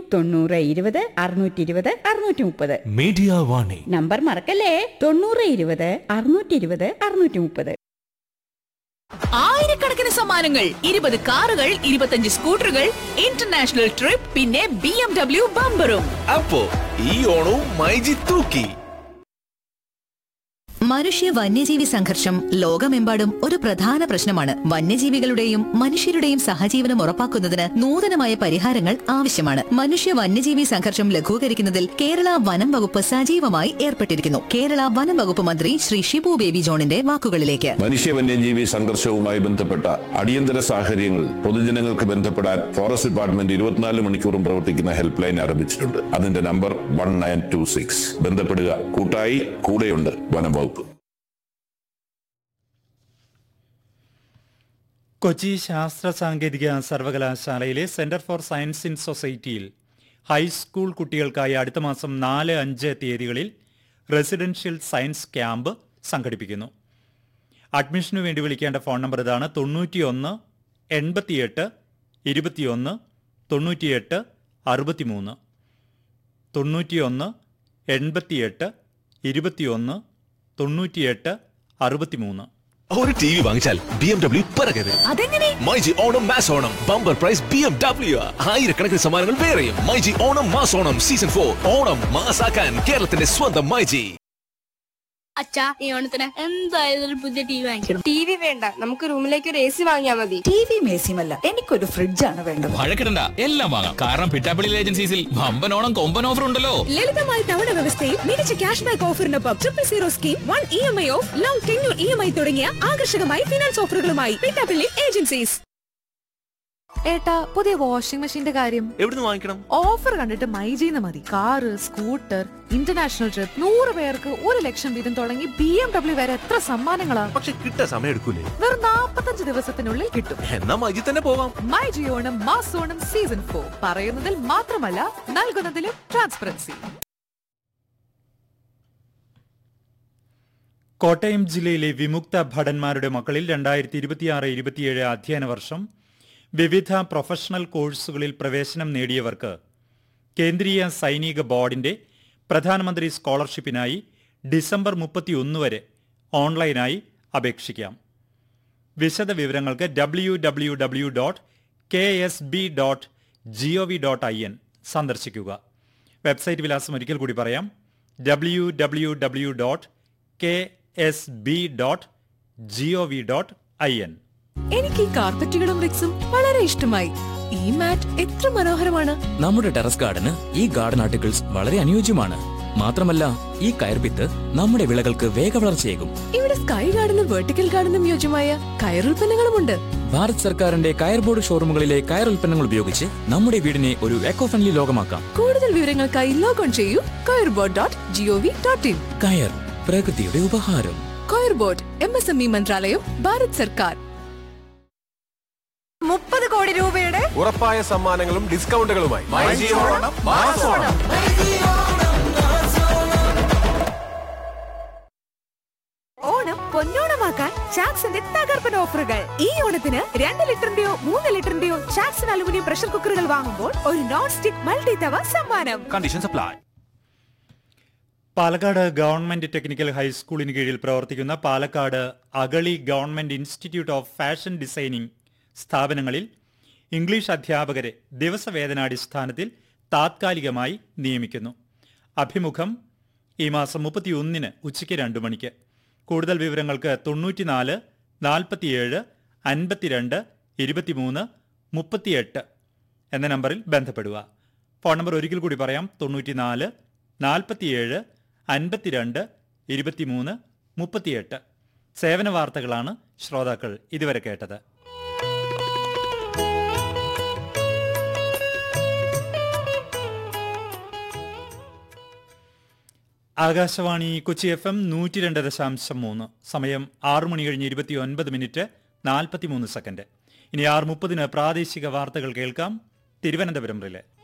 തൊണ്ണൂറ് ഇരുപത് അറുന്നൂറ്റി ഇരുപത് അറുന്നൂറ്റി മുപ്പത് മീഡിയ വാണി നമ്പർ മറക്കല്ലേ തൊണ്ണൂറ് ഇരുപത് അറുന്നൂറ്റി ഇരുപത് അറുന്നൂറ്റി മുപ്പത് ആയിരക്കണക്കിന് സമ്മാനങ്ങൾ ഇരുപത് കാറുകൾ ഇരുപത്തഞ്ച് സ്കൂട്ടറുകൾ ഇന്റർനാഷണൽ ട്രിപ്പ് പിന്നെ ബി എം ഡബ്ല്യു ബമ്പറും അപ്പോ ഈ ഓണവും മൈജി തൂക്കി മനുഷ്യ വന്യജീവി സംഘർഷം ലോകമെമ്പാടും ഒരു പ്രധാന പ്രശ്നമാണ് വന്യജീവികളുടെയും മനുഷ്യരുടെയും സഹജീവനം ഉറപ്പാക്കുന്നതിന് നൂതനമായ പരിഹാരങ്ങൾ ആവശ്യമാണ് മനുഷ്യ വന്യജീവി സംഘർഷം ലഘൂകരിക്കുന്നതിൽ കേരള വനം വകുപ്പ് സജീവമായി ഏർപ്പെട്ടിരിക്കുന്നു കേരള വനം വകുപ്പ് മന്ത്രി ശ്രീ ഷിബു ബേബി ജോണിന്റെ വാക്കുകളിലേക്ക് മനുഷ്യ വന്യജീവി സംഘർഷവുമായി ബന്ധപ്പെട്ട അടിയന്തര സാഹചര്യങ്ങൾ പൊതുജനങ്ങൾക്ക് ബന്ധപ്പെടാൻ ഫോറസ്റ്റ് ഡിപ്പാർട്ട്മെന്റ് ഇരുപത്തിനാല് മണിക്കൂറും പ്രവർത്തിക്കുന്ന ഹെൽപ്പ് ലൈൻ ആരംഭിച്ചിട്ടുണ്ട് അതിന്റെ number one nine two six ബന്ധപ്പെടുക കൂട്ടായി കൂടെയുണ്ട് വനം വകുപ്പ് കൊച്ചി ശാസ്ത്ര സാങ്കേതിക സർവകലാശാലയിലെ സെന്റർ ഫോർ സയൻസ് ഇൻ സൊസൈറ്റിയിൽ ഹൈസ്കൂൾ കുട്ടികൾക്കായി അടുത്ത മാസം നാല് അഞ്ച് തീയതികളിൽ റെസിഡൻഷ്യൽ സയൻസ് ക്യാമ്പ് സംഘടിപ്പിക്കുന്നു അഡ്മിഷനു വേണ്ടി വിളിക്കേണ്ട ഫോൺ നമ്പർ ഇതാണ് തൊണ്ണൂറ്റിയൊന്ന് എൺപത്തിയെട്ട് ഇരുപത്തിയൊന്ന് തൊണ്ണൂറ്റിയെട്ട് അറുപത്തിമൂന്ന് തൊണ്ണൂറ്റിയൊന്ന് എൺപത്തിയെട്ട് ഇരുപത്തിയൊന്ന് തൊണ്ണൂറ്റിയെട്ട് അറുപത്തിമൂന്ന് ഒരു ടി വി വാങ്ങിച്ചാൽ ബി എം ഡബ്ല്യു പിറകരുത് അതെങ്ങനെ myG Onam mass Onam bumper prize B M W ആയിരക്കണക്കിന് സമ്മാനങ്ങൾ വേറെയും myG Onam mass Onam season for Onam മാസാക്കാൻ കേരളത്തിന്റെ സ്വന്തം മൈജി അച്ഛാ ഈ ഓണത്തിന് എന്തായാലും ഒരു പുതിയ ടി വി വാങ്ങിക്കണം ടി വി വേണ്ട നമുക്ക് റൂമിലേക്ക് ഒരു എ സി വാങ്ങിയാൽ മതി ടി വി മേസിയുമല്ല എനിക്കൊരു ഫ്രിഡ്ജാണ് വേണ്ടത് വഴക്കിടണ്ട എല്ലാം വാങ്ങാം കാരണം പിറ്റാപ്പിളി ഏജൻസീസിൽ വമ്പൻ ഓണം കൊമ്പൻ ഓഫർ ഉണ്ടല്ലോ ലളിതമായ തവണ വ്യവസ്ഥയിൽ മികച്ച ക്യാഷ് ബാക്ക് ഓഫറിനൊപ്പം triple zero scheme one E M I of long tenure E M I തുടങ്ങിയ ആകർഷകമായ ഫിനാൻസ് ഓഫറുകളുമായി പിറ്റാപ്പിള്ളി ഏജൻസീസ് ഏട്ടാ പുതിയ വാഷിംഗ് മെഷീന്റെ കാര്യം എവിടുന്ന് വാങ്ങിക്കണം ഓഫർ കണ്ടിട്ട് മൈജീന്ന് മതി കാറ് സ്കൂട്ടർ ഇന്റർനാഷണൽ ട്രിപ്പ് നൂറ് പേർക്ക് ഒരു ലക്ഷം വീതം തുടങ്ങി ബി എം ഡബ്ല്യു വരെ എത്ര സമ്മാനങ്ങളാ പക്ഷെ കിട്ടാൻ സമയം എടുക്കൂലേ വെറും നാപ്പത്തഞ്ച് ദിവസത്തിനുള്ളിൽ കിട്ടും എന്നാ മൈജി തന്നെ പോവാം മൈ ജിയോണം മാസോണം സീസൺ ഫോർ പറയുന്നതിൽ മാത്രമല്ല നൽകുന്നതിലും ട്രാൻസ്പെറൻസി കോട്ടയം ജില്ലയിലെ വിമുക്ത ഭടന്മാരുടെ മക്കളിൽ രണ്ടായിരത്തി ഇരുപത്തിയാറ് ഇരുപത്തിയേഴ് അധ്യയന വർഷം വിവിധ പ്രൊഫഷണൽ കോഴ്സുകളിൽ പ്രവേശനം നേടിയവർക്ക് കേന്ദ്രീയ സൈനിക ബോർഡിന്റെ പ്രധാനമന്ത്രി സ്കോളർഷിപ്പിനായി ഡിസംബർ മുപ്പത്തിയൊന്ന് വരെ ഓൺലൈനായി അപേക്ഷിക്കാം വിശദ വിവരങ്ങൾക്ക് W W W dot K S B dot G O V dot I N സന്ദർശിക്കുക വെബ്സൈറ്റ് വിലാസം ഒരിക്കൽ കൂടി പറയാം W W W dot K S B dot G O V dot I N എനിക്ക് ഈ കാർപ്പറ്റുകളും റിക്സും വളരെ ഇഷ്ടമായി ഈ മാറ്റ് എത്ര മനോഹരമാണ് നമ്മുടെ ടെറസ് ഗാർഡന് ഈ ഗാർഡൻ ആർട്ടിക്കിൾസ് വളരെ അനുയോജ്യമാണ് മാത്രമല്ല ഈ കയർപിത്ത് നമ്മുടെ വിളകൾക്ക് വേഗവളർച്ചയേകും ഇവിടെ സ്കൈ ഗാർഡനും വെർട്ടിക്കൽ ഗാർഡനും യോജ്യമായ കയറുൽപ്പന്നങ്ങളുമുണ്ട് ഭാരത് സർക്കാരിന്റെ കയർ ബോർഡ് ഷോറൂമുകളിലെ കയർ ഉൽപ്പന്നങ്ങൾ ഉപയോഗിച്ച് നമ്മുടെ വീടിനെ ഒരു എക്കോ ഫ്രണ്ട്ലി ലോകമാക്കാം കൂടുതൽ വിവരങ്ങൾക്കായി ലോഗോൺ ചെയ്യൂ coir board dot GOV dot in കയർ പ്രകൃതിയുടെ ഉപഹാരം coir board M S M E മന്ത്രാലയം ഭാരത് സർക്കാർ മുപ്പത് കോടി രൂപയുടെ ഉറപ്പായ സമ്മാനങ്ങളും ഡിസ്കൗണ്ടുകളുമായി ഓണം പൊന്നോണമാക്കാൻ ചാക്സിന്റെ തകർപ്പൻ ഓഫറുകൾ ഈ ഓണത്തിന് രണ്ട് ലിറ്ററിന്റെയോ മൂന്ന് ലിറ്ററിന്റെയോ ചാക്സൺ അലുമിനിയം പ്രഷർ കുക്കറുകൾ വാങ്ങുമ്പോൾ ഒരു നോൺ സ്റ്റിക് മൾട്ടി തവ സമ്മാനം condition supply Palakkad government technical ഹൈസ്കൂളിന് കീഴിൽ പ്രവർത്തിക്കുന്ന Palakkad Agali government institute of fashion designing സ്ഥാപനങ്ങളിൽ ഇംഗ്ലീഷ് അധ്യാപകരെ ദിവസവേതനാടിസ്ഥാനത്തിൽ താത്കാലികമായി നിയമിക്കുന്നു അഭിമുഖം ഈ മാസം മുപ്പത്തിയൊന്നിന് ഉച്ചയ്ക്ക് രണ്ടു മണിക്ക് കൂടുതൽ വിവരങ്ങൾക്ക് തൊണ്ണൂറ്റിനാല് നാൽപ്പത്തിയേഴ് അൻപത്തിരണ്ട് ഇരുപത്തിമൂന്ന് മുപ്പത്തിയെട്ട് എന്ന നമ്പറിൽ ബന്ധപ്പെടുക ഫോൺ നമ്പർ ഒരിക്കൽ കൂടി പറയാം തൊണ്ണൂറ്റിനാല് നാൽപ്പത്തിയേഴ് അൻപത്തിരണ്ട് ഇരുപത്തിമൂന്ന് മുപ്പത്തിയെട്ട് സേവന വാർത്തകളാണ് ശ്രോതാക്കൾ ഇതുവരെ കേട്ടത് ആകാശവാണി കൊച്ചി എഫ് എം നൂറ്റി രണ്ട് ദശാംശം മൂന്ന് സമയം ആറു മണി കഴിഞ്ഞ് ഇരുപത്തി ഒൻപത് മിനിറ്റ് നാൽപ്പത്തിമൂന്ന് സെക്കൻഡ് ഇനി ആറ് മുപ്പതിന് പ്രാദേശിക വാർത്തകൾ കേൾക്കാം തിരുവനന്തപുരം റിലേ